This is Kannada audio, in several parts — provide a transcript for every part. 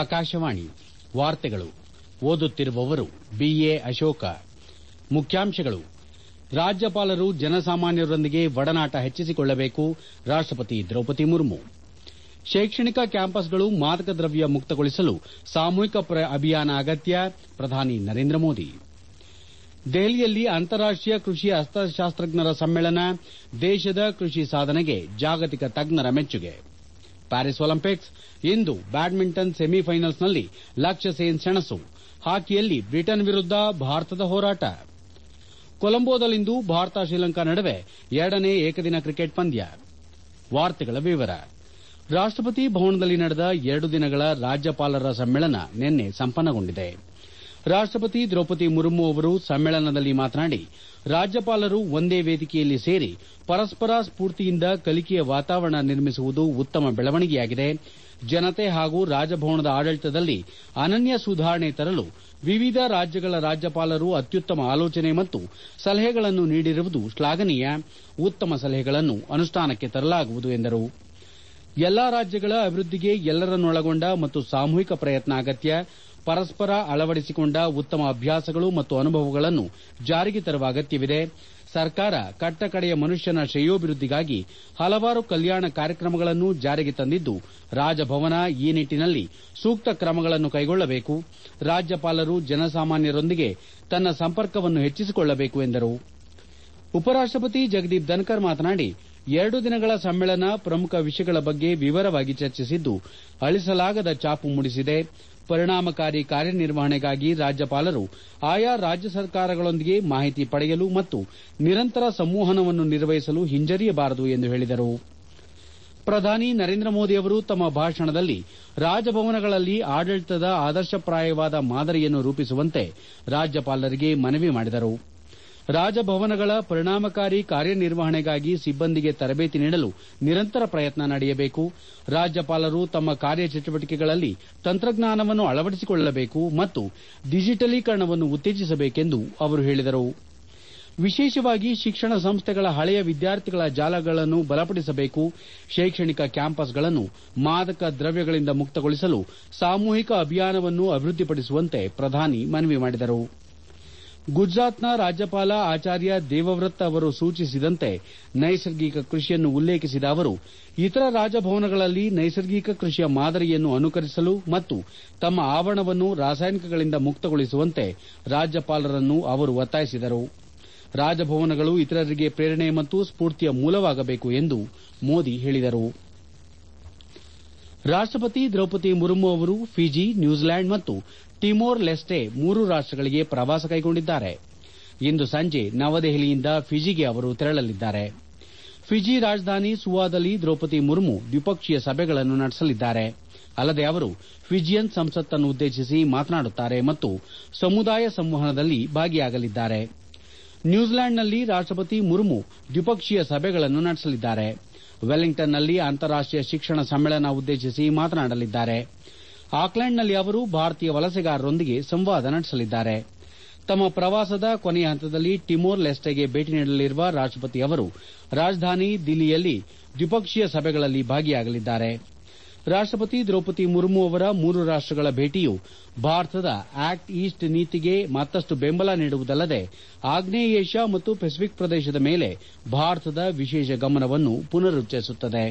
ಆಕಾಶವಾಣಿ ವಾರ್ತೆಗಳು ಓದುತ್ತಿರುವವರು ಬಿಎ ಅಶೋಕ ಮುಖ್ಯಾಂಶಗಳು ರಾಜ್ಯಪಾಲರು ಜನಸಾಮಾನ್ಯರೊಂದಿಗೆ ಒಡನಾಟ ಹೆಚ್ಚಿಸಿಕೊಳ್ಳಬೇಕು ರಾಷ್ಟಪತಿ ದ್ರೌಪದಿ ಮುರ್ಮು ಶೈಕ್ಷಣಿಕ ಕ್ಯಾಂಪಸ್ಗಳು ಮಾದಕ ದ್ರವ್ಯ ಮುಕ್ತಗೊಳಿಸಲು ಸಾಮೂಹಿಕ ಅಭಿಯಾನ ಅಗತ್ಯ ಪ್ರಧಾನಿ ನರೇಂದ್ರ ಮೋದಿ ದೆಹಲಿಯಲ್ಲಿ ಅಂತಾರಾಷ್ಟೀಯ ಕೃಷಿ ಅರ್ಥಶಾಸ್ತ್ರಜ್ಞರ ಸಮ್ಮೇಳನ ದೇಶದ ಕೃಷಿ ಸಾಧನೆಗೆ ಜಾಗತಿಕ ತಜ್ಞರ ಮೆಚ್ಚುಗೆ ಪ್ಯಾರಿಸ್ ಒಲಿಂಪಿಕ್ಸ್ ಇಂದು ಬ್ಯಾಡ್ಮಿಂಟನ್ ಸೆಮಿಫೈನಲ್ಸ್ನಲ್ಲಿ ಲಕ್ಷ್ಯ ಸೆನ್ ಸೆಣಸು ಹಾಕಿಯಲ್ಲಿ ಬ್ರಿಟನ್ ವಿರುದ್ದ ಭಾರತದ ಹೋರಾಟ ಕೊಲಂಬೋದಲ್ಲಿಂದು ಭಾರತ ಶ್ರೀಲಂಕಾ ನಡುವೆ ಎರಡನೇ ಏಕದಿನ ಕ್ರಿಕೆಟ್ ಪಂದ್ಯ ರಾಷ್ಟಪತಿ ಭವನದಲ್ಲಿ ನಡೆದ ಎರಡು ದಿನಗಳ ರಾಜ್ಯಪಾಲರ ಸಮ್ಮೇಳನ ನಿನ್ನೆ ಸಂಪನ್ನಗೊಂಡಿದೆ ರಾಷ್ಟಪತಿ ದ್ರೌಪದಿ ಮುರ್ಮು ಅವರು ಸಮ್ಮೇಳನದಲ್ಲಿ ಮಾತನಾಡಿ ರಾಜ್ಯಪಾಲರು ಒಂದೇ ವೇದಿಕೆಯಲ್ಲಿ ಸೇರಿ ಪರಸ್ಪರ ಸ್ಪೂರ್ತಿಯಿಂದ ಕಲಿಕೆಯ ವಾತಾವರಣ ನಿರ್ಮಿಸುವುದು ಉತ್ತಮ ಬೆಳವಣಿಗೆಯಾಗಿದೆ ಜನತೆ ಹಾಗೂ ರಾಜಭವನದ ಆಡಳಿತದಲ್ಲಿ ಅನನ್ಯ ಸುಧಾರಣೆ ತರಲು ವಿವಿಧ ರಾಜ್ಯಗಳ ರಾಜ್ಯಪಾಲರು ಅತ್ಯುತ್ತಮ ಆಲೋಚನೆ ಮತ್ತು ಸಲಹೆಗಳನ್ನು ನೀಡಿರುವುದು ಶ್ಲಾಘನೀಯ ಉತ್ತಮ ಸಲಹೆಗಳನ್ನು ಅನುಷ್ಠಾನಕ್ಕೆ ತರಲಾಗುವುದು ಎಂದರು ಎಲ್ಲಾ ರಾಜ್ಯಗಳ ಅಭಿವೃದ್ದಿಗೆ ಎಲ್ಲರನ್ನೊಳಗೊಂಡ ಮತ್ತು ಸಾಮೂಹಿಕ ಪ್ರಯತ್ನ ಅಗತ್ಯ ಪರಸ್ಪರ ಅಳವಡಿಸಿಕೊಂಡ ಉತ್ತಮ ಅಭ್ಯಾಸಗಳು ಮತ್ತು ಅನುಭವಗಳನ್ನು ಜಾರಿಗೆ ತರುವ ಅಗತ್ಯವಿದೆ ಸರ್ಕಾರ ಕಟ್ಟಕಡೆಯ ಮನುಷ್ಯನ ಶ್ರೇಯೋಭಿವೃದ್ದಿಗಾಗಿ ಹಲವಾರು ಕಲ್ಯಾಣ ಕಾರ್ಯಕ್ರಮಗಳನ್ನು ಜಾರಿಗೆ ತಂದಿದ್ದು ರಾಜಭವನ ಈ ನಿಟ್ಟಿನಲ್ಲಿ ಸೂಕ್ತ ಕ್ರಮಗಳನ್ನು ಕೈಗೊಳ್ಳಬೇಕು ರಾಜ್ಯಪಾಲರು ಜನಸಾಮಾನ್ಯರೊಂದಿಗೆ ತನ್ನ ಸಂಪರ್ಕವನ್ನು ಹೆಚ್ಚಿಸಿಕೊಳ್ಳಬೇಕು ಎಂದರು ಉಪರಾಷ್ಟಪತಿ ಜಗದೀಪ್ ಧನ್ಕರ್ ಮಾತನಾಡಿ ಎರಡು ದಿನಗಳ ಸಮ್ಮೇಳನ ಪ್ರಮುಖ ವಿಷಯಗಳ ಬಗ್ಗೆ ವಿವರವಾಗಿ ಚರ್ಚಿಸಿದ್ದು ಅಳಿಸಲಾಗದ ಛಾಪು ಮೂಡಿಸಿದೆ ಪರಿಣಾಮಕಾರಿ ಕಾರ್ಯನಿರ್ವಹಣೆಗಾಗಿ ರಾಜ್ಯಪಾಲರು ಆಯಾ ರಾಜ್ಯ ಸರ್ಕಾರಗಳೊಂದಿಗೆ ಮಾಹಿತಿ ಪಡೆಯಲು ಮತ್ತು ನಿರಂತರ ಸಂವಹನವನ್ನು ನಿರ್ವಹಿಸಲು ಹಿಂಜರಿಯಬಾರದು ಎಂದು ಹೇಳಿದರು ಪ್ರಧಾನಿ ನರೇಂದ್ರ ಮೋದಿ ಅವರು ತಮ್ಮ ಭಾಷಣದಲ್ಲಿ ರಾಜಭವನಗಳಲ್ಲಿ ಆಡಳಿತದ ಆದರ್ಶಪ್ರಾಯವಾದ ಮಾದರಿಯನ್ನು ರೂಪಿಸುವಂತೆ ರಾಜ್ಯಪಾಲರಿಗೆ ಮನವಿ ಮಾಡಿದರು ರಾಜಭವನಗಳ ಪರಿಣಾಮಕಾರಿ ಕಾರ್ಯನಿರ್ವಹಣೆಗಾಗಿ ಸಿಬ್ಬಂದಿಗೆ ತರಬೇತಿ ನೀಡಲು ನಿರಂತರ ಪ್ರಯತ್ನ ನಡೆಯಬೇಕು ರಾಜ್ಯಪಾಲರು ತಮ್ಮ ಕಾರ್ಯಚಟುವಟಿಕೆಗಳಲ್ಲಿ ತಂತ್ರಜ್ಞಾನವನ್ನು ಅಳವಡಿಸಿಕೊಳ್ಳಬೇಕು ಮತ್ತು ಡಿಜಿಟಲೀಕರಣವನ್ನು ಉತ್ತೇಜಿಸಬೇಕೆಂದು ಅವರು ಹೇಳಿದರು ವಿಶೇಷವಾಗಿ ಶಿಕ್ಷಣ ಸಂಸ್ಥೆಗಳ ಹಳೆಯ ವಿದ್ಯಾರ್ಥಿಗಳ ಜಾಲಗಳನ್ನು ಬಲಪಡಿಸಬೇಕು ಶೈಕ್ಷಣಿಕ ಕ್ಯಾಂಪಸ್ಗಳನ್ನು ಮಾದಕ ದ್ರವ್ಯಗಳಿಂದ ಮುಕ್ತಗೊಳಿಸಲು ಸಾಮೂಹಿಕ ಅಭಿಯಾನವನ್ನು ಅಭಿವೃದ್ದಿಪಡಿಸುವಂತೆ ಪ್ರಧಾನಿ ಮನವಿ ಮಾಡಿದರು ಗುಜರಾತ್ನ ರಾಜ್ಯಪಾಲ ಆಚಾರ್ಯ ದೇವವ್ರತ್ ಅವರು ಸೂಚಿಸಿದಂತೆ ನೈಸರ್ಗಿಕ ಕೃಷಿಯನ್ನು ಉಲ್ಲೇಖಿಸಿದ ಅವರು ಇತರ ರಾಜಭವನಗಳಲ್ಲಿ ನೈಸರ್ಗಿಕ ಕೃಷಿಯ ಮಾದರಿಯನ್ನು ಅನುಕರಿಸಲು ಮತ್ತು ತಮ್ಮ ಆವರಣವನ್ನು ರಾಸಾಯನಿಕಗಳಿಂದ ಮುಕ್ತಗೊಳಿಸುವಂತೆ ರಾಜ್ಯಪಾಲರನ್ನು ಅವರು ಒತ್ತಾಯಿಸಿದರು ರಾಜಭವನಗಳು ಇತರರಿಗೆ ಪ್ರೇರಣೆ ಮತ್ತು ಸ್ಪೂರ್ತಿಯ ಮೂಲವಾಗಬೇಕು ಎಂದು ಮೋದಿ ಹೇಳಿದರು ರಾಷ್ಟಪತಿ ದ್ರೌಪದಿ ಮುರ್ಮು ಅವರು ಫಿಜಿ ನ್ಯೂಜಿಲೆಂಡ್ ಮತ್ತು ಟಿಮೋರ್ ಲೆಸ್ಟೆ ಮೂರು ರಾಷ್ಟಗಳಿಗೆ ಪ್ರವಾಸ ಕೈಗೊಂಡಿದ್ದಾರೆ ಇಂದು ಸಂಜೆ ನವದೆಹಲಿಯಿಂದ ಫಿಜಿಗೆ ಅವರು ತೆರಳಲಿದ್ದಾರೆ ಫಿಜಿ ರಾಜಧಾನಿ ಸುವಾದಲ್ಲಿ ದ್ರೌಪದಿ ಮುರ್ಮು ದ್ವಿಪಕ್ಷೀಯ ಸಭೆಗಳನ್ನು ನಡೆಸಲಿದ್ದಾರೆ ಅಲ್ಲದೆ ಅವರು ಫಿಜಿಯನ್ ಸಂಸತ್ತನ್ನು ಉದ್ದೇಶಿಸಿ ಮಾತನಾಡುತ್ತಾರೆ ಮತ್ತು ಸಮುದಾಯ ಸಂವಹನದಲ್ಲಿ ಭಾಗಿಯಾಗಲಿದ್ದಾರೆ ನ್ಯೂಜಿಲೆಂಡ್ನಲ್ಲಿ ರಾಷ್ಟಪತಿ ಮುರ್ಮು ದ್ವಿಪಕ್ಷೀಯ ಸಭೆಗಳನ್ನು ನಡೆಸಲಿದ್ದಾರೆ ವೆಲ್ಲಿಂಗ್ಟನ್ನಲ್ಲಿ ಅಂತಾರಾಷ್ಟೀಯ ಶಿಕ್ಷಣ ಸಮ್ಮೇಳನ ಉದ್ದೇಶಿಸಿ ಮಾತನಾಡಲಿದ್ದಾರೆ ಆಕ್ಲೆಂಡ್ನಲ್ಲಿ ಅವರು ಭಾರತೀಯ ವಲಸೆಗಾರರೊಂದಿಗೆ ಸಂವಾದ ನಡೆಸಲಿದ್ದಾರೆ ತಮ್ಮ ಪ್ರವಾಸದ ಕೊನೆಯ ಹಂತದಲ್ಲಿ ಟಿಮೋರ್ ಲೆಸ್ಟೆಗೆ ಭೇಟಿ ನೀಡಲಿರುವ ರಾಷ್ಟಪತಿ ಅವರು ರಾಜಧಾನಿ ದಿಲ್ಲಿಯಲ್ಲಿ ದ್ವಿಪಕ್ಷೀಯ ಸಭೆಗಳಲ್ಲಿ ಭಾಗಿಯಾಗಲಿದ್ದಾರೆ ರಾಷ್ಟಪತಿ ದ್ರೌಪದಿ ಮುರ್ಮು ಅವರ ಮೂರು ರಾಷ್ಟಗಳ ಭೇಟಿಯು ಭಾರತದ ಆಕ್ಟ್ ಈಸ್ಟ್ ನೀತಿಗೆ ಮತ್ತಷ್ಟು ಬೆಂಬಲ ನೀಡುವುದಲ್ಲದೆ ಆಗ್ನೇಯ ಏಷ್ಯಾ ಮತ್ತು ಪೆಸಿಫಿಕ್ ಪ್ರದೇಶದ ಮೇಲೆ ಭಾರತದ ವಿಶೇಷ ಗಮನವನ್ನು ಪುನರುಚ್ಚರಿಸುತ್ತದೆ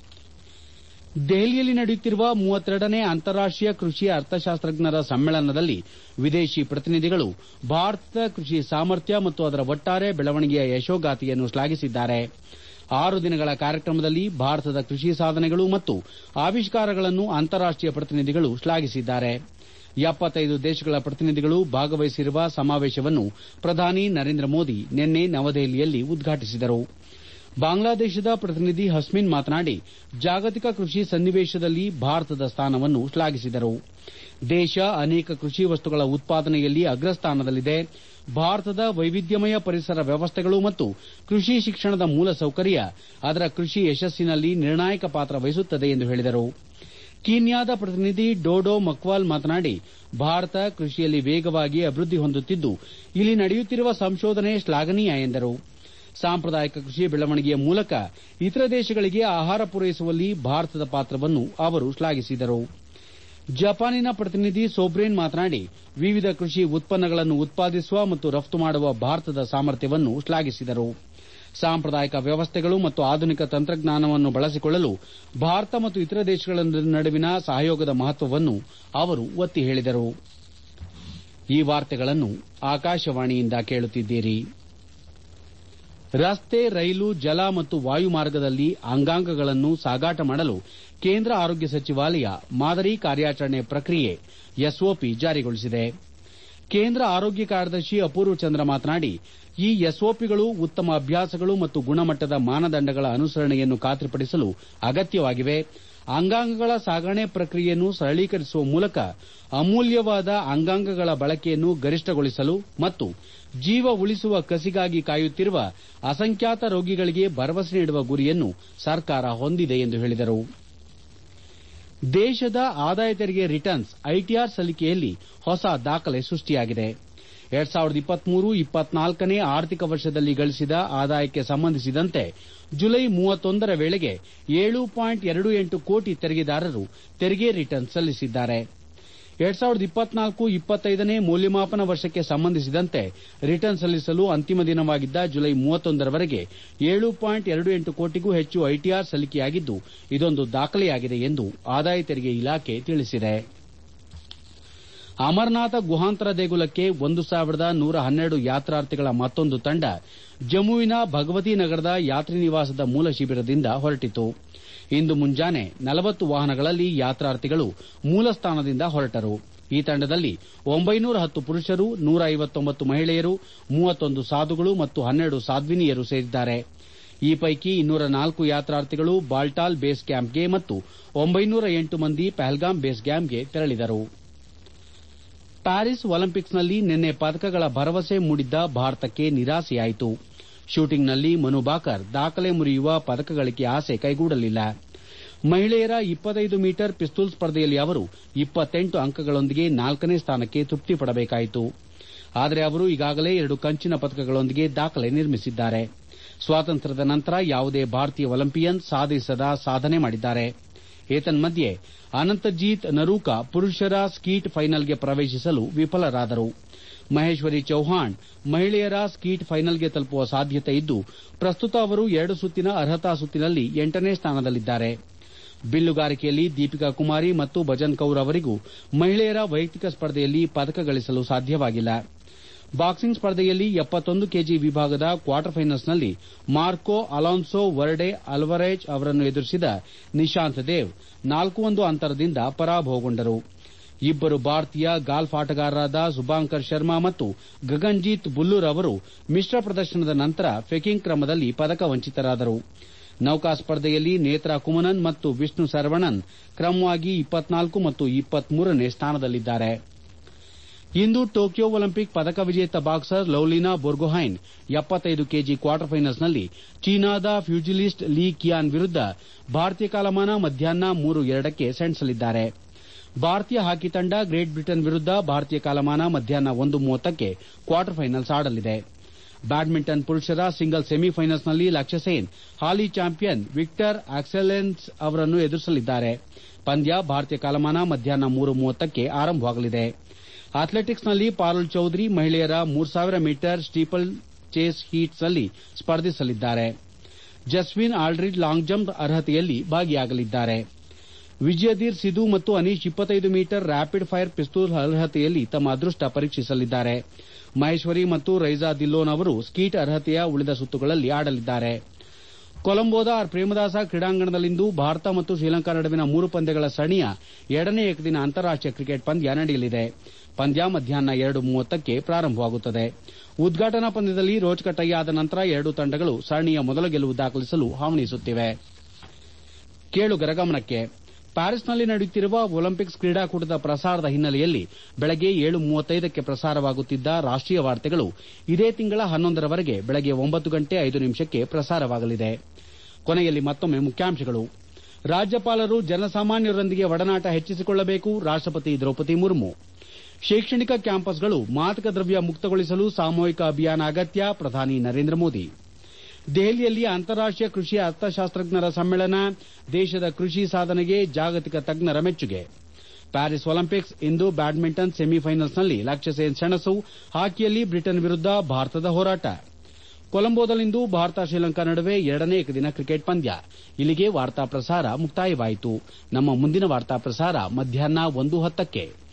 ದೆಹಲಿಯಲ್ಲಿ ನಡೆಯುತ್ತಿರುವ ಮೂವತ್ತೆರಡನೇ ಅಂತಾರಾಷ್ಟೀಯ ಕೃಷಿ ಅರ್ಥಶಾಸ್ತ್ರಜ್ಞರ ಸಮ್ಮೇಳನದಲ್ಲಿ ವಿದೇಶಿ ಪ್ರತಿನಿಧಿಗಳು ಭಾರತದ ಕೃಷಿ ಸಾಮರ್ಥ್ಯ ಮತ್ತು ಅದರ ಒಟ್ಟಾರೆ ಬೆಳವಣಿಗೆಯ ಯಶೋಗಾಥೆಯನ್ನು ಶ್ಲಾಘಿಸಿದ್ದಾರೆ ಆರು ದಿನಗಳ ಕಾರ್ಯಕ್ರಮದಲ್ಲಿ ಭಾರತದ ಕೃಷಿ ಸಾಧನೆಗಳು ಮತ್ತು ಆವಿಷ್ಕಾರಗಳನ್ನು ಅಂತಾರಾಷ್ಟೀಯ ಪ್ರತಿನಿಧಿಗಳು ಶ್ಲಾಘಿಸಿದ್ದಾರೆ ಎಪ್ಪತ್ತೈದು ದೇಶಗಳ ಪ್ರತಿನಿಧಿಗಳು ಭಾಗವಹಿಸಿರುವ ಸಮಾವೇಶವನ್ನು ಪ್ರಧಾನಿ ನರೇಂದ್ರ ಮೋದಿ ನಿನ್ನೆ ನವದೆಹಲಿಯಲ್ಲಿ ಉದ್ಘಾಟಿಸಿದರು ಬಾಂಗ್ಲಾದೇಶದ ಪ್ರತಿನಿಧಿ ಹಸ್ಮಿನ್ ಮಾತನಾಡಿ ಜಾಗತಿಕ ಕೃಷಿ ಸನ್ನಿವೇಶದಲ್ಲಿ ಭಾರತದ ಸ್ಥಾನವನ್ನು ಶ್ಲಾಘಿಸಿದರು ದೇಶ ಅನೇಕ ಕೃಷಿ ವಸ್ತುಗಳ ಉತ್ಪಾದನೆಯಲ್ಲಿ ಅಗ್ರಸ್ಥಾನದಲ್ಲಿದೆ ಭಾರತದ ವೈವಿಧ್ಯಮಯ ಪರಿಸರ ವ್ಯವಸ್ಥೆಗಳು ಮತ್ತು ಕೃಷಿ ಶಿಕ್ಷಣದ ಮೂಲಸೌಕರ್ಯ ಅದರ ಕೃಷಿ ಯಶಸ್ಸಿನಲ್ಲಿ ನಿರ್ಣಾಯಕ ಪಾತ್ರ ವಹಿಸುತ್ತದೆ ಎಂದು ಹೇಳಿದರು ಕೀನ್ಯಾದ ಪ್ರತಿನಿಧಿ ಡೋಡೋ ಮಕ್ವಾಲ್ ಮಾತನಾಡಿ ಭಾರತ ಕೃಷಿಯಲ್ಲಿ ವೇಗವಾಗಿ ಅಭಿವೃದ್ದಿ ಹೊಂದುತ್ತಿದ್ದು ಇಲ್ಲಿ ನಡೆಯುತ್ತಿರುವ ಸಂಶೋಧನೆ ಶ್ಲಾಘನೀಯ ಎಂದರು ಸಾಂಪ್ರದಾಯಿಕ ಕೃಷಿ ಬೆಳವಣಿಗೆಯ ಮೂಲಕ ಇತರ ದೇಶಗಳಿಗೆ ಆಹಾರ ಪೂರೈಸುವಲ್ಲಿ ಭಾರತದ ಪಾತ್ರವನ್ನು ಅವರು ಶ್ಲಾಘಿಸಿದರು ಜಪಾನಿನ ಪ್ರತಿನಿಧಿ ಸೋಬ್ರೇನ್ ಮಾತನಾಡಿ ವಿವಿಧ ಕೃಷಿ ಉತ್ಪನ್ನಗಳನ್ನು ಉತ್ಪಾದಿಸುವ ಮತ್ತು ರಫ್ತು ಮಾಡುವ ಭಾರತದ ಸಾಮರ್ಥ್ಯವನ್ನು ಶ್ಲಾಘಿಸಿದರು ಸಾಂಪ್ರದಾಯಿಕ ವ್ಯವಸ್ಥೆಗಳು ಮತ್ತು ಆಧುನಿಕ ತಂತ್ರಜ್ಞಾನವನ್ನು ಬಳಸಿಕೊಳ್ಳಲು ಭಾರತ ಮತ್ತು ಇತರ ದೇಶಗಳ ನಡುವಿನ ಸಹಯೋಗದ ಮಹತ್ವವನ್ನು ಅವರು ಒತ್ತಿ ಹೇಳಿದರು ಈ ವಾರ್ತೆಗಳನ್ನು ಆಕಾಶವಾಣಿಯಿಂದ ಕೇಳುತ್ತಿದ್ದೀರಿ ರಸ್ತೆ ರೈಲು ಜಲ ಮತ್ತು ವಾಯು ಮಾರ್ಗದಲ್ಲಿ ಅಂಗಾಂಗಗಳನ್ನು ಸಾಗಾಟ ಮಾಡಲು ಕೇಂದ್ರ ಆರೋಗ್ಯ ಸಚಿವಾಲಯ ಮಾದರಿ ಕಾರ್ಯಾಚರಣೆ ಪ್ರಕ್ರಿಯೆ ಎಸ್ಒಪಿ ಜಾರಿಗೊಳಿಸಿದೆ ಕೇಂದ್ರ ಆರೋಗ್ಯ ಕಾರ್ಯದರ್ಶಿ ಅಪೂರ್ವ ಚಂದ್ರ ಮಾತನಾಡಿ ಈ ಎಸ್ಒಪಿಗಳು ಉತ್ತಮ ಅಭ್ಯಾಸಗಳು ಮತ್ತು ಗುಣಮಟ್ಟದ ಮಾನದಂಡಗಳ ಅನುಸರಣೆಯನ್ನು ಖಾತ್ರಿಪಡಿಸಲು ಅಗತ್ಯವಾಗಿವೆ ಅಂಗಾಂಗಗಳ ಸಾಗಣೆ ಪ್ರಕ್ರಿಯೆಯನ್ನು ಸರಳೀಕರಿಸುವ ಮೂಲಕ ಅಮೂಲ್ಯವಾದ ಅಂಗಾಂಗಗಳ ಬಳಕೆಯನ್ನು ಗರಿಷ್ಠಗೊಳಿಸಲು ಮತ್ತು ಜೀವ ಉಳಿಸುವ ಕಸಿಗಾಗಿ ಕಾಯುತ್ತಿರುವ ಅಸಂಖ್ಯಾತ ರೋಗಿಗಳಿಗೆ ಭರವಸೆ ನೀಡುವ ಗುರಿಯನ್ನು ಸರ್ಕಾರ ಹೊಂದಿದೆ ಎಂದು ಹೇಳಿದರು ದೇಶದ ಆದಾಯ ತೆರಿಗೆ ರಿಟರ್ನ್ಸ್ ಐಟಿಆರ್ ಸಲ್ಲಿಕೆಯಲ್ಲಿ ಹೊಸ ದಾಖಲೆ ಸೃಷ್ಟಿಯಾಗಿದೆ ಎರಡ್ ಸಾವಿರದ ಇಪ್ಪತ್ಮೂರು ಇಪ್ಪತ್ನಾಲ್ಕನೇ ಆರ್ಥಿಕ ವರ್ಷದಲ್ಲಿ ಗಳಿಸಿದ ಆದಾಯಕ್ಕೆ ಸಂಬಂಧಿಸಿದಂತೆ ಜುಲೈ ಮೂವತ್ತೊಂದರ ವೇಳೆಗೆ ಏಳು ಪಾಯಿಂಟ್ ಎರಡು ಎಂಟು ಕೋಟಿ ತೆರಿಗೆದಾರರು ತೆರಿಗೆ ರಿಟರ್ನ್ಸ್ ಸಲ್ಲಿಸಿದ್ದಾರೆ ಎರಡ್ ಸಾವಿರದ ಇಪ್ಪತ್ನಾಲ್ಕು ಇಪ್ಪತ್ತೈದನೇ ಮೌಲ್ಯಮಾಪನ ವರ್ಷಕ್ಕೆ ಸಂಬಂಧಿಸಿದಂತೆ ರಿಟರ್ನ್ಸ್ ಸಲ್ಲಿಸಲು ಅಂತಿಮ ದಿನವಾಗಿದ್ದ ಜುಲೈ ಮೂವತ್ತೊಂದರವರೆಗೆ ಏಳು ಪಾಯಿಂಟ್ ಎರಡು ಎಂಟು ಕೋಟಿಗೂ ಹೆಚ್ಚು ಐಟಿಆರ್ ಸಲ್ಲಿಕೆಯಾಗಿದ್ದು ಇದೊಂದು ದಾಖಲೆಯಾಗಿದೆ ಎಂದು ಆದಾಯ ತೆರಿಗೆ ಇಲಾಖೆ ತಿಳಿಸಿದೆ ಅಮರನಾಥ ಗುಹಾಂತರ ದೇಗುಲಕ್ಕೆ ಒಂದು ಸಾವಿರದ ನೂರ ಹನ್ನೆರಡು ಯಾತ್ರಾರ್ಥಿಗಳ ಮತ್ತೊಂದು ತಂಡ ಜಮ್ಮುವಿನ ಭಗವತಿ ನಗರದ ಯಾತ್ರಿ ನಿವಾಸದ ಮೂಲ ಶಿಬಿರದಿಂದ ಹೊರಟಿತು ಇಂದು ಮುಂಜಾನೆ ನಲವತ್ತು ವಾಹನಗಳಲ್ಲಿ ಯಾತ್ರಾರ್ಥಿಗಳು ಮೂಲ ಸ್ಥಾನದಿಂದ ಹೊರಟರು ಈ ತಂಡದಲ್ಲಿ ಒಂಬೈನೂರ ಹತ್ತು ಪುರುಷರು ನೂರ ಐವತ್ತೊಂಬತ್ತು ಮಹಿಳೆಯರು ಮೂವತ್ತೊಂದು ಸಾಧುಗಳು ಮತ್ತು ಹನ್ನೆರಡು ಸಾಧ್ವಿನಿಯರು ಸೇರಿದ್ದಾರೆ ಈ ಪೈಕಿ ಇನ್ನೂರ ನಾಲ್ಕು ಯಾತ್ರಾರ್ಥಿಗಳು ಬಾಲ್ಟಾಲ್ ಬೇಸ್ ಕ್ಯಾಂಪ್ಗೆ ಮತ್ತು ಒಂಬೈನೂರ ಎಂಟು ಮಂದಿ ಪಹಲ್ಗಾಮ್ ಬೇಸ್ ಕ್ಯಾಂಪ್ಗೆ ತೆರಳಿದರು ಪ್ಯಾರಿಸ್ ಒಲಿಂಪಿಕ್ಸ್ನಲ್ಲಿ ನಿನ್ನೆ ಪದಕಗಳ ಭರವಸೆ ಮೂಡಿದ್ದ ಭಾರತಕ್ಕೆ ನಿರಾಸೆಯಾಯಿತು ಶೂಟಿಂಗ್ನಲ್ಲಿ ಮನು ಬಾಕರ್ ದಾಖಲೆ ಮುರಿಯುವ ಪದಕ ಗಳಿಕೆ ಆಸೆ ಕೈಗೂಡಲಿಲ್ಲ ಮಹಿಳೆಯರ ಇಪ್ಪತ್ತೈದು ಮೀಟರ್ ಪಿಸ್ತೂಲ್ ಸ್ಪರ್ಧೆಯಲ್ಲಿ ಅವರು ಇಪ್ಪತ್ತೆಂಟು ಅಂಕಗಳೊಂದಿಗೆ ನಾಲ್ಕನೇ ಸ್ಥಾನಕ್ಕೆ ತೃಪ್ತಿ ಪಡಬೇಕಾಯಿತು ಆದರೆ ಅವರು ಈಗಾಗಲೇ ಎರಡು ಕಂಚಿನ ಪದಕಗಳೊಂದಿಗೆ ದಾಖಲೆ ನಿರ್ಮಿಸಿದ್ದಾರೆ ಸ್ವಾತಂತ್ರ್ಯದ ನಂತರ ಯಾವುದೇ ಭಾರತೀಯ ಒಲಿಂಪಿಯನ್ ಸಾಧಿಸದ ಸಾಧನೆ ಮಾಡಿದ್ದಾರೆ ಏತನ್ಮಧ್ಯೆ ಅನಂತಜೀತ್ ನರೂಕ ಪುರುಷರ ಸ್ಕೀಟ್ ಫೈನಲ್ಗೆ ಪ್ರವೇಶಿಸಲು ವಿಫಲರಾದರು ಮಹೇಶ್ವರಿ ಚೌಹಾಣ್ ಮಹಿಳೆಯರ ಸ್ಕೀಟ್ ಫೈನಲ್ಗೆ ತಲುಪುವ ಸಾಧ್ಯತೆ ಇದ್ದು ಪ್ರಸ್ತುತ ಅವರು ಎರಡು ಸುತ್ತಿನ ಅರ್ಹತಾ ಸುತ್ತಿನಲ್ಲಿ ಎಂಟನೇ ಸ್ಥಾನದಲ್ಲಿದ್ದಾರೆ ಬಿಲ್ಲುಗಾರಿಕೆಯಲ್ಲಿ ದೀಪಿಕಾ ಕುಮಾರಿ ಮತ್ತು ಭಜನ್ ಕೌರ್ ಅವರಿಗೂ ಮಹಿಳೆಯರ ವೈಯಕ್ತಿಕ ಸ್ಪರ್ಧೆಯಲ್ಲಿ ಪದಕ ಗಳಿಸಲು ಸಾಧ್ಯವಾಗಿಲ್ಲ ಬಾಕ್ಸಿಂಗ್ ಸ್ಪರ್ಧೆಯಲ್ಲಿ ಎಪ್ಪತ್ತೊಂದು ಕೆಜಿ ವಿಭಾಗದ ಕ್ವಾರ್ಟರ್ ಫೈನಲ್ಸ್ನಲ್ಲಿ ಮಾರ್ಕೋ ಅಲಾನ್ಸೋ ವರ್ಡೆ ಅಲ್ವರೇಜ್ ಅವರನ್ನು ಎದುರಿಸಿದ ನಿಶಾಂತ್ ದೇವ್ ನಾಲ್ಕು ಒಂದು ಅಂತರದಿಂದ ಪರಾಭವಗೊಂಡರು ಇಬ್ಬರು ಭಾರತೀಯ ಗಾಲ್ಫ್ ಆಟಗಾರರಾದ ಸುಭಾಂಕರ್ ಶರ್ಮಾ ಮತ್ತು ಗಗನ್ಜೀತ್ ಬುಲ್ಲೂರ್ ಅವರು ಮಿಶ್ರ ಪ್ರದರ್ಶನದ ನಂತರ ಫೆಕಿಂಗ್ ಕ್ರಮದಲ್ಲಿ ಪದಕ ವಂಚಿತರಾದರು ನೌಕಾ ಸ್ಪರ್ಧೆಯಲ್ಲಿ ನೇತ್ರಾ ಕುಮನನ್ ಮತ್ತು ವಿಷ್ಣು ಸರ್ವಣನ್ ಕ್ರಮವಾಗಿ ಇಪ್ಪತ್ನಾಲ್ಕು ಮತ್ತು ಇಪ್ಪತ್ಮೂರನೇ ಸ್ಥಾನದಲ್ಲಿದ್ದಾರೆ ಇಂದು ಟೋಕಿಯೋ ಒಲಿಂಪಿಕ್ ಪದಕ ವಿಜೇತ ಬಾಕ್ಸರ್ ಲೌಲಿನಾ ಬೊರ್ಗೊಹೈನ್ ಎಪ್ಪತ್ತೈದು ಕೆಜಿ ಕ್ವಾರ್ಟರ್ ಫೈನಲ್ಸ್ನಲ್ಲಿ ಚೀನಾದ ಫ್ಯೂಜಿಲಿಸ್ಟ್ ಲೀ ಕಿಯಾನ್ ವಿರುದ್ದ ಭಾರತೀಯ ಕಾಲಮಾನ ಮಧ್ಯಾಹ್ನ ಮೂರು ಎರಡಕ್ಕೆ ಸೆಣಸಲಿದ್ದಾರೆ ಭಾರತೀಯ ಹಾಕಿ ತಂಡ ಗ್ರೇಟ್ ಬ್ರಿಟನ್ ವಿರುದ್ದ ಭಾರತೀಯ ಕಾಲಮಾನ ಮಧ್ಯಾಹ್ನ ಒಂದು ಮೂವತ್ತಕ್ಕೆ ಕ್ವಾರ್ಟರ್ ಫೈನಲ್ಸ್ ಆಡಲಿದೆ ಬ್ಯಾಡ್ಮಿಂಟನ್ ಪುರುಷರ ಸಿಂಗಲ್ಸ್ ಸೆಮಿಫೈನಲ್ಸ್ನಲ್ಲಿ ಲಕ್ಷ್ಯ ಸೇನ್ ಹಾಲಿ ಚಾಂಪಿಯನ್ ವಿಕ್ಟರ್ ಆಕ್ಸೆಲೆನ್ಸ್ ಅವರನ್ನು ಎದುರಿಸಲಿದ್ದಾರೆ ಪಂದ್ಯ ಭಾರತೀಯ ಕಾಲಮಾನ ಮಧ್ಯಾಹ್ನ ಮೂರು ಮೂವತ್ತಕ್ಕೆ ಆರಂಭವಾಗಲಿದೆ ಅಥ್ಲೆಟಿಕ್ಸ್ನಲ್ಲಿ ಪಾರುಲ್ ಚೌಧರಿ ಮಹಿಳೆಯರ ಮೂರು ಸಾವಿರ ಮೀಟರ್ ಸ್ಟೀಪಲ್ ಚೇಸ್ ಹೀಟ್ಸ್ನಲ್ಲಿ ಸ್ಪರ್ಧಿಸಲಿದ್ದಾರೆ ಜಸ್ವಿನ್ ಆಲ್ಡ್ರಿಡ್ ಲಾಂಗ್ ಜಂಪ್ ಅರ್ಹತೆಯಲ್ಲಿ ಭಾಗಿಯಾಗಲಿದ್ದಾರೆ ವಿಜಯಧೀರ್ ಸಿಧು ಮತ್ತು ಅನೀಶ್ ಇಪ್ಪತ್ತೈದು ಮೀಟರ್ ರ್ಯಾಪಿಡ್ ಫೈರ್ ಪಿಸ್ತೂಲ್ ಅರ್ಹತೆಯಲ್ಲಿ ತಮ್ಮ ಅದೃಷ್ಟ ಪರೀಕ್ಷಿಸಲಿದ್ದಾರೆ ಮಹೇಶ್ವರಿ ಮತ್ತು ರೈಜಾ ದಿಲ್ಲೋನ್ ಅವರು ಸ್ಕೀಟ್ ಅರ್ಹತೆಯ ಉಳಿದ ಸುತ್ತುಗಳಲ್ಲಿ ಆಡಲಿದ್ದಾರೆ ಕೊಲಂಬೋದ ಆರ್ ಪ್ರೇಮದಾಸ ಕ್ರೀಡಾಂಗಣದಲ್ಲಿಂದು ಭಾರತ ಮತ್ತು ಶ್ರೀಲಂಕಾ ನಡುವಿನ ಮೂರು ಪಂದ್ಯಗಳ ಸರಣಿಯ ಎರಡನೇ ಏಕದಿನ ಅಂತಾರಾಷ್ಟೀಯ ಕ್ರಿಕೆಟ್ ಪಂದ್ಯ ನಡೆಯಲಿದೆ ಪಂದ್ಯ ಮಧ್ಯಾಹ್ನ ಎರಡು ಮೂವತ್ತಕ್ಕೆ ಪ್ರಾರಂಭವಾಗುತ್ತದೆ ಉದ್ಘಾಟನಾ ಪಂದ್ಯದಲ್ಲಿ ರೋಚಕ ಟೈ ಆದ ನಂತರ ಎರಡೂ ತಂಡಗಳು ಸರಣಿಯ ಮೊದಲ ಗೆಲುವು ದಾಖಲಿಸಲು ಹವಣಿಸುತ್ತಿವೆ ಕೇಳುಗರ ಗಮನಕ್ಕೆ ಪ್ಯಾರಿಸ್ನಲ್ಲಿ ನಡೆಯುತ್ತಿರುವ ಒಲಿಂಪಿಕ್ಸ್ ಕ್ರೀಡಾಕೂಟದ ಪ್ರಸಾರದ ಹಿನ್ನೆಲೆಯಲ್ಲಿ ಬೆಳಗ್ಗೆ ಏಳು ಮೂವತ್ತೈದಕ್ಕೆ ಪ್ರಸಾರವಾಗುತ್ತಿದ್ದ ರಾಷ್ಟೀಯ ವಾರ್ತೆಗಳು ಇದೇ ತಿಂಗಳ ಹನ್ನೊಂದರವರೆಗೆ ಬೆಳಗ್ಗೆ ಒಂಬತ್ತು ಗಂಟೆ ಐದು ನಿಮಿಷಕ್ಕೆ ಪ್ರಸಾರವಾಗಲಿದೆ ಕೊನೆಯಲ್ಲಿ ಮತ್ತೊಮ್ಮೆ ಮುಖ್ಯಾಂಶಗಳು ರಾಜ್ಯಪಾಲರು ಜನಸಾಮಾನ್ಯರೊಂದಿಗೆ ಒಡನಾಟ ಹೆಚ್ಚಿಸಿಕೊಳ್ಳಬೇಕು ರಾಷ್ಟಪತಿ ದ್ರೌಪದಿ ಮುರ್ಮು ಶೈಕ್ಷಣಿಕ ಕ್ಯಾಂಪಸ್ಗಳು ಮಾದಕ ದ್ರವ್ಯ ಮುಕ್ತಗೊಳಿಸಲು ಸಾಮೂಹಿಕ ಅಭಿಯಾನ ಅಗತ್ಯ ಪ್ರಧಾನಿ ನರೇಂದ್ರ ಮೋದಿ ದೆಹಲಿಯಲ್ಲಿ ಅಂತಾರಾಷ್ಟೀಯ ಕೃಷಿ ಅರ್ಥಶಾಸ್ತ್ರಜ್ಞರ ಸಮ್ಮೇಳನ ದೇಶದ ಕೃಷಿ ಸಾಧನೆಗೆ ಜಾಗತಿಕ ತಜ್ಞರ ಮೆಚ್ಚುಗೆ ಪ್ಯಾರಿಸ್ ಒಲಿಂಪಿಕ್ಸ್ ಇಂದು ಬ್ಯಾಡ್ಮಿಂಟನ್ ಸೆಮಿಫೈನಲ್ಸ್ನಲ್ಲಿ ಲಕ್ಷ್ಯ ಸೆನ್ ಸೆಣಸು ಹಾಕಿಯಲ್ಲಿ ಬ್ರಿಟನ್ ವಿರುದ್ದ ಭಾರತದ ಹೋರಾಟ ಕೊಲಂಬೋದಲ್ಲಿಂದು ಭಾರತ ಶ್ರೀಲಂಕಾ ನಡುವೆ ಎರಡನೇ ಏಕದಿನ ಕ್ರಿಕೆಟ್ ಪಂದ್ಯ ಇಲ್ಲಿಗೆ ವಾರ್ತಾ ಪ್ರಸಾರ ಮುಕ್ತಾಯವಾಯಿತು ನಮ್ಮ ಮುಂದಿನ ವಾರ್ತಾ ಪ್ರಸಾರ ಮಧ್ಯಾಹ್ನ ಒಂದು ಹತ್ತಕ್ಕೆ